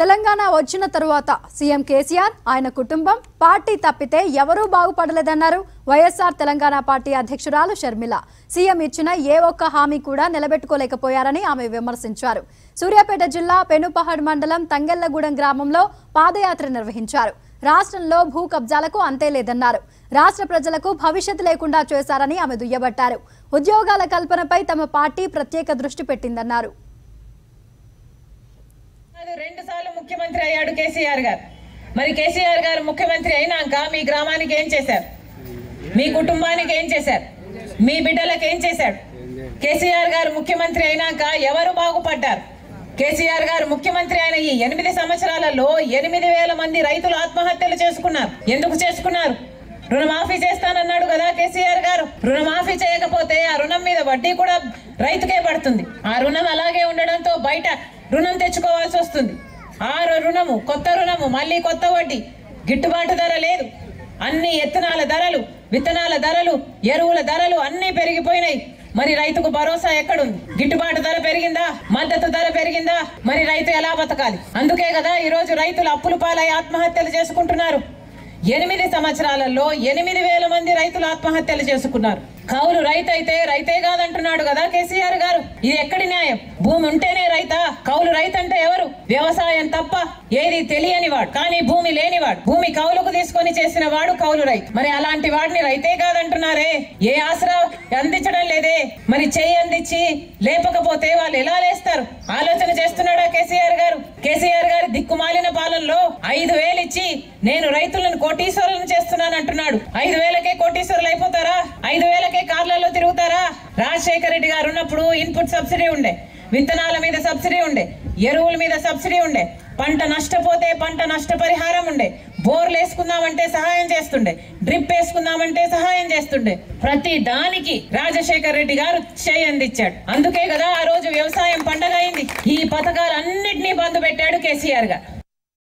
తెలంగాణ వచ్చిన తరువాత సీఎం కేసీఆర్ ఆయన కుటుంబం పార్టీ తప్పితే ఎవరూ బాగుపడలేదన్నారు వైఎస్ఆర్ తెలంగాణ పార్టీ అధ్యక్షురాలు షర్మిల సీఎం ఇచ్చిన ఏ ఒక్క హామీ కూడా నిలబెట్టుకోలేకపోయారని ఆమె విమర్శించారు సూర్యాపేట జిల్లా పెనుపహడ్ మండలం తంగెళ్లగూడెం గ్రామంలో పాదయాత్ర నిర్వహించారు రాష్ట్రంలో భూ కబ్జాలకు అంతే లేదన్నారు రాష్ట్ర ప్రజలకు భవిష్యత్తు లేకుండా చేశారని ఆమె దుయ్యబట్టారు ఉద్యోగాల కల్పనపై తమ పార్టీ ప్రత్యేక దృష్టి పెట్టిందన్నారు కాదు రెండు సార్లు ముఖ్యమంత్రి అయ్యాడు కేసీఆర్ గారు మరి కేసీఆర్ గారు ముఖ్యమంత్రి అయినాక మీ గ్రామానికి ఏం చేశారు మీ కుటుంబానికి ఏం చేశారు మీ బిడ్డలకు ఏం చేశాడు కేసీఆర్ గారు ముఖ్యమంత్రి అయినాక ఎవరు బాగుపడ్డారు కేసీఆర్ గారు ముఖ్యమంత్రి అయిన ఈ ఎనిమిది సంవత్సరాలలో ఎనిమిది వేల మంది రైతులు ఆత్మహత్యలు చేసుకున్నారు ఎందుకు చేసుకున్నారు రుణమాఫీ చేస్తానన్నాడు కదా కేసీఆర్ గారు రుణమాఫీ చేయకపోతే ఆ రుణం మీద వడ్డీ కూడా రైతుకే పడుతుంది ఆ రుణం అలాగే ఉండడంతో బయట రుణం తెచ్చుకోవాల్సి వస్తుంది ఆ రుణము కొత్త రుణము మళ్ళీ కొత్త వడ్డీ గిట్టుబాటు ధర లేదు అన్ని ఎత్తనాల ధరలు విత్తనాల ధరలు ఎరువుల ధరలు అన్ని పెరిగిపోయినాయి మరి రైతుకు భరోసా ఎక్కడుంది గిట్టుబాటు ధర పెరిగిందా మద్దతు ధర పెరిగిందా మరి రైతు ఎలా బతకాలి అందుకే కదా ఈ రోజు రైతులు అప్పులు పాలై ఆత్మహత్యలు చేసుకుంటున్నారు ఎనిమిది సంవత్సరాలలో ఎనిమిది వేల మంది రైతులు ఆత్మహత్యలు చేసుకున్నారు కౌలు రైతు అయితే రైతే కాదంటున్నాడు కదా కేసీఆర్ గారు ఇది ఎక్కడి న్యాయం భూమి ఉంటేనే రైతా కౌలు రైతు అంటే ఎవరు వ్యవసాయం తప్ప ఏది తెలియని వాడు కానీ భూమి లేనివాడు భూమి కౌలుకు తీసుకొని చేసిన వాడు కౌలు రైతు మరి అలాంటి వాడిని రైతే కాదంటున్నారే ఏ ఆసరా అందించడం లేదే మరి చెయ్యి అందించి లేపకపోతే వాళ్ళు ఎలా లేస్తారు ఆలోచన చేస్తున్నాడా కేసీఆర్ గారు కేసీఆర్ గారి దిక్కుమాలిన పాలనలో ఐదు వేలు ఇచ్చి నేను రైతులను కోటీశ్వరులను చేస్తున్నాను అంటున్నాడు ఐదు వేలకే కోటీశ్వరులు అయిపోతారా ఐదు వేలకే కార్లలో తిరుగుతారా రాజశేఖర రెడ్డి గారు ఉన్నప్పుడు ఇన్పుట్ సబ్సిడీ ఉండే విత్తనాల మీద సబ్సిడీ ఉండే ఎరువుల మీద సబ్సిడీ ఉండే పంట నష్టపోతే పంట నష్టపరిహారం ఉండే బోర్లు వేసుకుందామంటే సహాయం చేస్తుండే డ్రిప్ వేసుకుందామంటే సహాయం చేస్తుండే ప్రతి దానికి రాజశేఖర్ రెడ్డి గారు చేయి అందించాడు అందుకే కదా ఆ రోజు వ్యవసాయం పండగ అయింది ఈ పథకాలన్నింటినీ బంద్ పెట్టాడు కేసీఆర్ గారు